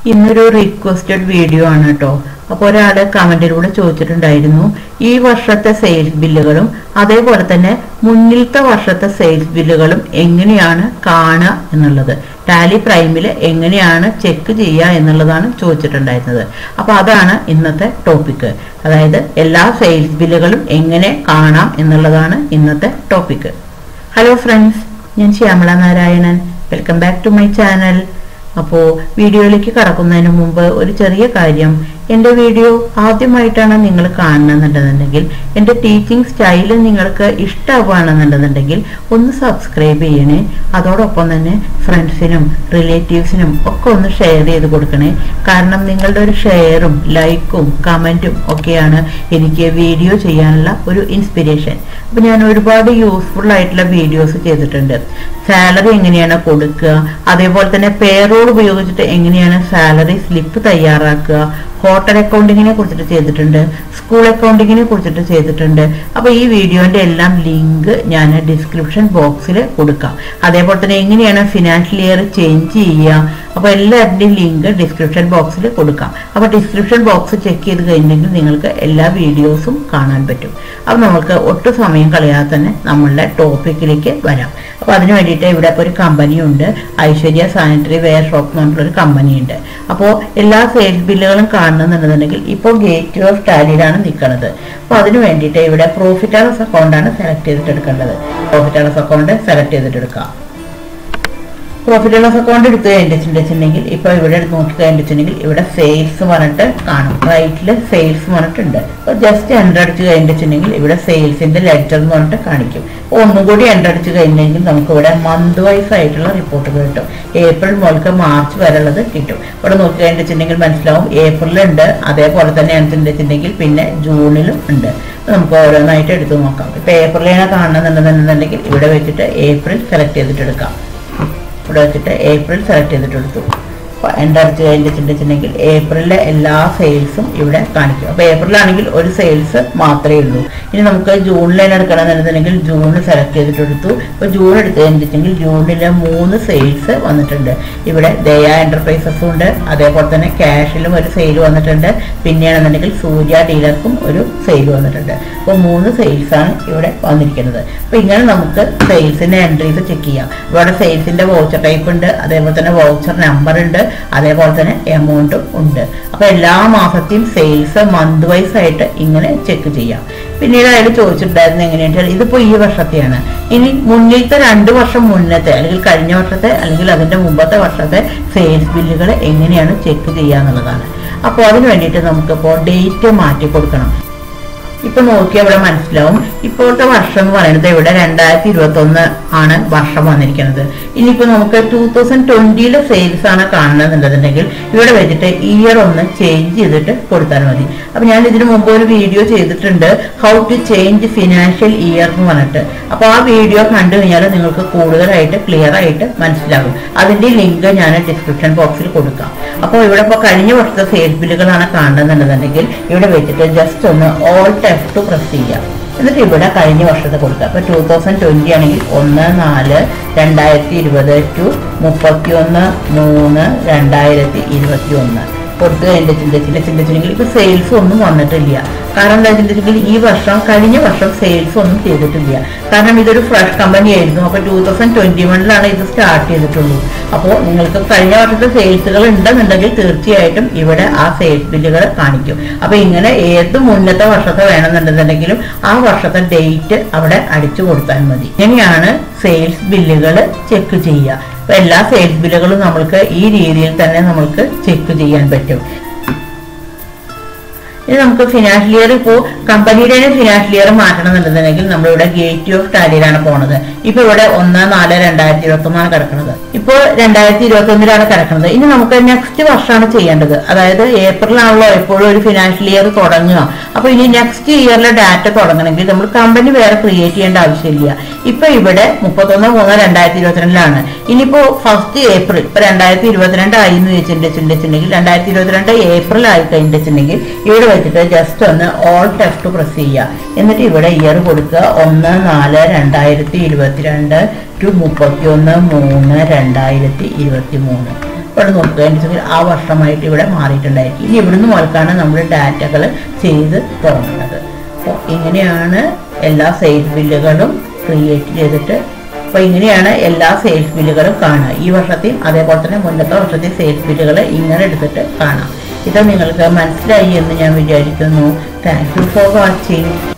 ഇന്നൊരു requested video ആണ് കേട്ടോ അപ്പോൾ ഒരാൾ കമന്റിലൂടെ ചോദിച്ചിട്ടുണ്ടായിരുന്നു ഈ വർഷത്തെ സെയിൽസ് ബില്ലുകളും അതേപോലെ തന്നെ മുന്നിലത്തെ വർഷത്തെ സെയിൽസ് ബില്ലുകളും എങ്ങനെയാണ് കാണുക എന്നുള്ളത് ടാലി പ്രൈമിൽ എങ്ങനെയാണ് ചെക്ക് ചെയ്യുക എന്നുള്ളതാണ് ചോദിച്ചിട്ടുണ്ടായിരുന്നത് അപ്പോൾ അതാണ് ഇന്നത്തെ ടോപ്പിക്ക് അതായത് എല്ലാ സെയിൽസ് ബില്ലുകളും എങ്ങനെ കാണാം എന്നുള്ളതാണ് ഇന്നത്തെ ടോപ്പിക്ക് ഹലോ ഫ്രണ്ട്സ് ഞാൻ Shyamala Narayanan welcome back to my channel അപ്പോൾ വീഡിയോയിലേക്ക് കടക്കുന്നതിന് മുമ്പ് ഒരു ചെറിയ കാര്യം എൻ്റെ വീഡിയോ ആദ്യമായിട്ടാണ് നിങ്ങൾ കാണുന്നുണ്ടെന്നുണ്ടെങ്കിൽ എൻ്റെ ടീച്ചിങ് സ്റ്റൈൽ നിങ്ങൾക്ക് ഇഷ്ടമാവുകയാണെന്നുണ്ടെന്നുണ്ടെങ്കിൽ ഒന്ന് സബ്സ്ക്രൈബ് ചെയ്യണേ അതോടൊപ്പം തന്നെ ഫ്രണ്ട്സിനും റിലേറ്റീവ്സിനും ഒക്കെ ഒന്ന് ഷെയർ ചെയ്ത് കൊടുക്കണേ കാരണം നിങ്ങളുടെ ഒരു ഷെയറും ലൈക്കും കമൻറ്റും ഒക്കെയാണ് എനിക്ക് വീഡിയോ ചെയ്യാനുള്ള ഒരു ഇൻസ്പിരേഷൻ അപ്പം ഞാൻ ഒരുപാട് യൂസ്ഫുൾ ആയിട്ടുള്ള വീഡിയോസ് ചെയ്തിട്ടുണ്ട് സാലറി എങ്ങനെയാണ് കൊടുക്കുക അതേപോലെ തന്നെ പേറോൾ ഉപയോഗിച്ചിട്ട് എങ്ങനെയാണ് സാലറി സ്ലിപ്പ് തയ്യാറാക്കുക ഹോട്ടൽ അക്കൗണ്ടിങ്ങിനെ കുറിച്ചിട്ട് ചെയ്തിട്ടുണ്ട് സ്കൂൾ അക്കൗണ്ടിങ്ങിനെ കുറിച്ചിട്ട് ചെയ്തിട്ടുണ്ട് അപ്പോൾ ഈ വീഡിയോന്റെ എല്ലാം ലിങ്ക് ഞാൻ ഡിസ്ക്രിപ്ഷൻ ബോക്സിൽ കൊടുക്കാം അതേപോലെ തന്നെ എങ്ങനെയാണ് ഫിനാൻഷ്യൽ ഇയർ ചേഞ്ച് ചെയ്യുക അപ്പോൾ എല്ലാവരുടെയും ലിങ്ക് ഡിസ്ക്രിപ്ഷൻ ബോക്സിൽ കൊടുക്കാം അപ്പോൾ ഡിസ്ക്രിപ്ഷൻ ബോക്സ് ചെക്ക് ചെയ്ത് കഴിഞ്ഞെങ്കിൽ നിങ്ങൾക്ക് എല്ലാ വീഡിയോസും കാണാൻ പറ്റും അപ്പോൾ നമുക്ക് ഒട്ടും സമയം കളയാതെ തന്നെ നമ്മളുടെ ടോപ്പിക്കിലേക്ക് വരാം അപ്പോൾ അതിന് വേണ്ടിയിട്ട് ഇവിടെ ഇപ്പോൾ ഒരു കമ്പനി ഉണ്ട് ഐശ്വര്യ സാനിറ്ററി വെയർ ഷോപ്പ് എന്ന് പറഞ്ഞിട്ടൊരു കമ്പനി ഉണ്ട് അപ്പോൾ എല്ലാ സെയിൽസ് ബില്ലുകളും കാണുന്നുണ്ടെന്നുണ്ടെങ്കിൽ ഇപ്പോൾ ഗേറ്റ് ഓഫ് ടാലിയിലാണ് നിൽക്കുന്നത് അപ്പോൾ അതിന് വേണ്ടിയിട്ട് ഇവിടെ പ്രോഫിറ്റ് ആൻഡ് അക്കൗണ്ടാണ് സെലക്ട് ചെയ്തിട്ട് എടുക്കേണ്ടത് പ്രോഫിറ്റ് ആൻഡ് അക്കൗണ്ട് സെലക്ട് ചെയ്തിട്ട് എടുക്കാം പ്രോഫിറ്റ് ആൻഡ് അക്കൗണ്ട് എടുത്ത് കഴിഞ്ഞിട്ടുണ്ടെങ്കിൽ ഇപ്പോൾ ഇവിടെ എടുത്ത് നോക്കി കഴിഞ്ഞിട്ടുണ്ടെങ്കിൽ ഇവിടെ സെയിൽസ് പറഞ്ഞിട്ട് കാണും റൈറ്റിൽ സെയിൽസ് പറഞ്ഞിട്ടുണ്ട് അപ്പോൾ ജസ്റ്റ് എൻ്റർ അടിച്ച് കഴിഞ്ഞിട്ടുണ്ടെങ്കിൽ ഇവിടെ സെയിൽസിന്റെ ലെറ്റർ എന്ന് പറഞ്ഞിട്ട് കാണിക്കും അപ്പോൾ ഒന്നും കൂടി എൻ്റർ അടിച്ച് കഴിഞ്ഞെങ്കിൽ നമുക്ക് ഇവിടെ മന്ത് വൈസ് ആയിട്ടുള്ള റിപ്പോർട്ടുകൾ കിട്ടും ഏപ്രിൽ മുതൽക്ക് മാർച്ച് വരെ ഉള്ളത് കിട്ടും ഇവിടെ നോക്കി കഴിഞ്ഞിട്ടുണ്ടെങ്കിൽ മനസ്സിലാവും ഏപ്രിലുണ്ട് അതേപോലെ തന്നെ വെച്ചിട്ടുണ്ടെങ്കിൽ പിന്നെ ജൂണിലും ഉണ്ട് നമുക്ക് ഓരോന്നായിട്ട് എടുത്ത് നോക്കാം ഇപ്പൊ ഏപ്രിലാണ് കാണുന്നുണ്ടെന്നുണ്ടെന്നുണ്ടെങ്കിൽ ഇവിടെ വെച്ചിട്ട് ഏപ്രിൽ സെലക്ട് ചെയ്തിട്ട് എടുക്കാം ഇവിടെ വെച്ചിട്ട് ഏപ്രിൽ സെലക്ട് ചെയ്തിട്ട് എടുത്തു അപ്പോൾ എൻ്റെ അടിച്ച് കഴിഞ്ഞിട്ടുണ്ടെങ്കിൽ ഏപ്രിലിലെ എല്ലാ സെയിൽസും ഇവിടെ കാണിക്കും അപ്പോൾ ഏപ്രിലാണെങ്കിൽ ഒരു സെയിൽസ് മാത്രമേ ഉള്ളൂ ഇനി നമുക്ക് ജൂണിലാണ് എടുക്കണമെന്നുണ്ടെങ്കിൽ ജൂണിൽ സെലക്ട് ചെയ്തിട്ട് എടുത്തു ഇപ്പോൾ ജൂൺ എടുത്ത് കഴിഞ്ഞിട്ടുണ്ടെങ്കിൽ ജൂണിലെ മൂന്ന് സെയിൽസ് വന്നിട്ടുണ്ട് ഇവിടെ ദയ എൻ്റർപ്രൈസസും ഉണ്ട് അതേപോലെ തന്നെ ക്യാഷിലും ഒരു സെയിൽ വന്നിട്ടുണ്ട് പിന്നെയാണെന്നുണ്ടെങ്കിൽ സൂര്യ ഡീലർക്കും ഒരു സെയിൽ വന്നിട്ടുണ്ട് അപ്പോൾ മൂന്ന് സെയിൽസാണ് ഇവിടെ വന്നിരിക്കുന്നത് അപ്പോൾ ഇങ്ങനെ നമുക്ക് സെയിൽസിൻ്റെ എൻട്രീസ് ചെക്ക് ചെയ്യാം ഇവിടെ സെയിൽസിൻ്റെ വൗച്ചർ ടൈപ്പ് ഉണ്ട് അതേപോലെ തന്നെ വൗച്ചർ നമ്പർ ഉണ്ട് അതേപോലെ തന്നെ എമൗണ്ടും ഉണ്ട് അപ്പോൾ എല്ലാ മാസത്തെയും സെയിൽസ് മന്ത് വൈസ് ആയിട്ട് ഇങ്ങനെ ചെക്ക് ചെയ്യാം പിന്നീട് അയാൾ ചോദിച്ചിട്ടുണ്ടായിരുന്നു എങ്ങനെയാണെന്ന് ഇതിപ്പോൾ ഈ വർഷത്തെയാണ് ഇനി മുന്നിലത്തെ രണ്ട് വർഷം മുന്നത്തെ അല്ലെങ്കിൽ കഴിഞ്ഞ വർഷത്തെ അല്ലെങ്കിൽ അതിന്റെ മുമ്പത്തെ വർഷത്തെ സെയിൽസ് ബില്ലുകൾ എങ്ങനെയാണ് ചെക്ക് ചെയ്യുക എന്നുള്ളതാണ് അപ്പോൾ അതിന് വേണ്ടിയിട്ട് നമുക്കിപ്പോൾ ഡേറ്റ് മാറ്റി കൊടുക്കണം ഇപ്പൊ നോക്കിയാൽ ഇവിടെ മനസ്സിലാവും ഇപ്പോഴത്തെ വർഷം എന്ന് പറയുന്നത് ഇവിടെ രണ്ടായിരത്തി ഇരുപത്തി ഒന്ന് ആണ് വർഷം വന്നിരിക്കുന്നത് ഇനിയിപ്പോ നമുക്ക് ടൂ തൗസൻഡ് ട്വന്റിയിലെ സെയിൽസ് ആണ് കാണുന്നതെന്നുണ്ടെന്നുണ്ടെങ്കിൽ ഇവിടെ വെച്ചിട്ട് ഇയർ ഒന്ന് ചേഞ്ച് ചെയ്തിട്ട് കൊടുത്താൽ മതി അപ്പൊ ഞാൻ ഇതിനു മുമ്പ് ഒരു വീഡിയോ ചെയ്തിട്ടുണ്ട് how to change financial year എന്ന് പറഞ്ഞിട്ട് അപ്പൊ ആ വീഡിയോ കണ്ടു കഴിഞ്ഞാൽ നിങ്ങൾക്ക് കൂടുതലായിട്ട് ക്ലിയർ ആയിട്ട് മനസ്സിലാകും അതിന്റെ ലിങ്ക് ഞാൻ ഡിസ്ക്രിപ്ഷൻ ബോക്സിൽ കൊടുക്കാം അപ്പോൾ ഇവിടെ ഇപ്പോൾ കഴിഞ്ഞ വർഷത്തെ സെയിൽസ് ബില്ലുകളാണ് കാണുന്നുണ്ടെന്നുണ്ടെങ്കിൽ ഇവിടെ വെച്ചിട്ട് ജസ്റ്റ് ഒന്ന് ഓൾ ടെഫ് ടു പ്രസ് ചെയ്യാം എന്നിട്ട് ഇവിടെ കഴിഞ്ഞ വർഷത്തെ കൊടുക്കുക അപ്പോൾ ടൂ തൗസൻഡ് ട്വൻറ്റി ആണെങ്കിൽ ഒന്ന് നാല് രണ്ടായിരത്തി ഇരുപത് ടു മുപ്പത്തി ഒന്ന് മൂന്ന് രണ്ടായിരത്തി ഇരുപത്തി ഒന്ന് കൊടുത്തു കഴിഞ്ഞിട്ടുണ്ട് ചിന്തിച്ചിട്ടുണ്ടെങ്കിൽ ഇപ്പൊ സെയിൽസ് ഒന്നും വന്നിട്ടില്ല കാരണം എന്താ വെച്ചിട്ടുണ്ടെങ്കിൽ ഈ വർഷം കഴിഞ്ഞ വർഷം സെയിൽസ് ഒന്നും ചെയ്തിട്ടില്ല കാരണം ഇതൊരു ഫ്രഷ് കമ്പനി ആയിരുന്നു അപ്പൊ ടൂ തൗസൻഡ് ട്വന്റി വണ്ണിലാണ് ഇത് സ്റ്റാർട്ട് ചെയ്തിട്ടുള്ളൂ അപ്പോൾ നിങ്ങൾക്ക് കഴിഞ്ഞ വർഷത്തെ സെയിൽസുകൾ ഉണ്ടെന്നുണ്ടെങ്കിൽ തീർച്ചയായിട്ടും ഇവിടെ ആ സെയിൽസ് ബില്ലുകൾ കാണിക്കും അപ്പൊ ഇങ്ങനെ ഏത് മുന്നത്തെ വർഷത്തെ വേണമെന്നുണ്ടെന്നുണ്ടെങ്കിലും ആ വർഷത്തെ ഡേറ്റ് അവിടെ അടിച്ചു കൊടുത്താൽ മതി ഇങ്ങനെയാണ് സെയിൽസ് ബില്ലുകൾ ചെക്ക് ചെയ്യുക അപ്പൊ എല്ലാ സെയിൽസ് ബില്ലുകളും നമ്മൾക്ക് ഈ രീതിയിൽ തന്നെ നമ്മൾക്ക് ചെക്ക് ചെയ്യാൻ പറ്റും ഇനി നമുക്ക് ഫിനാൻഷ്യൽ ഇയർ ഇപ്പോൾ കമ്പനിയുടെ ഫിനാൻഷ്യൽ ഇയർ മാറ്റണം എന്നുണ്ടെന്നുണ്ടെങ്കിൽ നമ്മളിവിടെ ഗേറ്റ് ഓഫ് ടാലിയിലാണ് പോണത് ഇപ്പൊ ഇവിടെ ഒന്ന് നാല് രണ്ടായിരത്തി ഇരുപത്തി ഒന്നാണ് കിടക്കുന്നത് ഇപ്പോൾ രണ്ടായിരത്തി ഇരുപത്തി ഒന്നിലാണ് കിടക്കുന്നത് ഇനി നമുക്ക് നെക്സ്റ്റ് വർഷമാണ് ചെയ്യേണ്ടത് അതായത് ഏപ്രിലാണല്ലോ എപ്പോഴും ഒരു ഫിനാൻഷ്യൽ ഇയർ തുടങ്ങുക അപ്പൊ ഇനി നെക്സ്റ്റ് ഇയറിലെ ഡാറ്റ തുടങ്ങണമെങ്കിൽ നമ്മൾ കമ്പനി വേറെ ക്രിയേറ്റ് ചെയ്യേണ്ട ആവശ്യമില്ല ഇപ്പൊ ഇവിടെ മുപ്പത്തൊന്ന് മൂന്ന് രണ്ടായിരത്തി ഇരുപത്തിരണ്ടിലാണ് ഇനിയിപ്പോ ഫസ്റ്റ് ഏപ്രിൽ ഇപ്പൊ രണ്ടായിരത്തി ഇരുപത്തിരണ്ട് ആയി എന്ന് വെച്ചിട്ടുണ്ടെങ്കിൽ രണ്ടായിരത്തി ഇരുപത്തിരണ്ട് ഏപ്രിൽ ആയി കഴിഞ്ഞിട്ടുണ്ടെങ്കിൽ ഇവിടെ വെച്ചിട്ട് ജസ്റ്റ് ഒന്ന് ഓൾ ടെസ്റ്റ് പ്രസ് ചെയ്യുക എന്നിട്ട് ഇവിടെ ഇയർ കൊടുക്കുക ഒന്ന് നാല് രണ്ടായിരത്തി ഇരുപത്തിരണ്ട് ടു മുപ്പത്തി ഒന്ന് മൂന്ന് രണ്ടായിരത്തി ഇരുപത്തി മൂന്ന് ഇവിടെ നോക്കുകയാണെന്നുവെച്ചെങ്കിൽ ആ വർഷമായിട്ട് ഇവിടെ മാറിയിട്ടുണ്ടായിരിക്കും ഇനി ഇവിടുന്ന് മുതൽക്കാണ് നമ്മൾ ഡാറ്റകൾ ചെയ്ത് തുടങ്ങുന്നത് അപ്പോൾ ഇങ്ങനെയാണ് എല്ലാ സെയിൽസ് ബില്ലുകളും ക്രിയേറ്റ് ചെയ്തിട്ട് അപ്പോൾ ഇങ്ങനെയാണ് എല്ലാ സെയിൽസ് ബില്ലുകളും കാണുക ഈ വർഷത്തെയും അതേപോലെ തന്നെ മുന്നത്തെ വർഷത്തെ സെയിൽസ് ബില്ലുകൾ ഇങ്ങനെ എടുത്തിട്ട് കാണാം ഇത് നിങ്ങൾക്ക് മനസ്സിലായി എന്ന് ഞാൻ വിചാരിക്കുന്നു താങ്ക് യു ഫോർ വാച്ചിങ്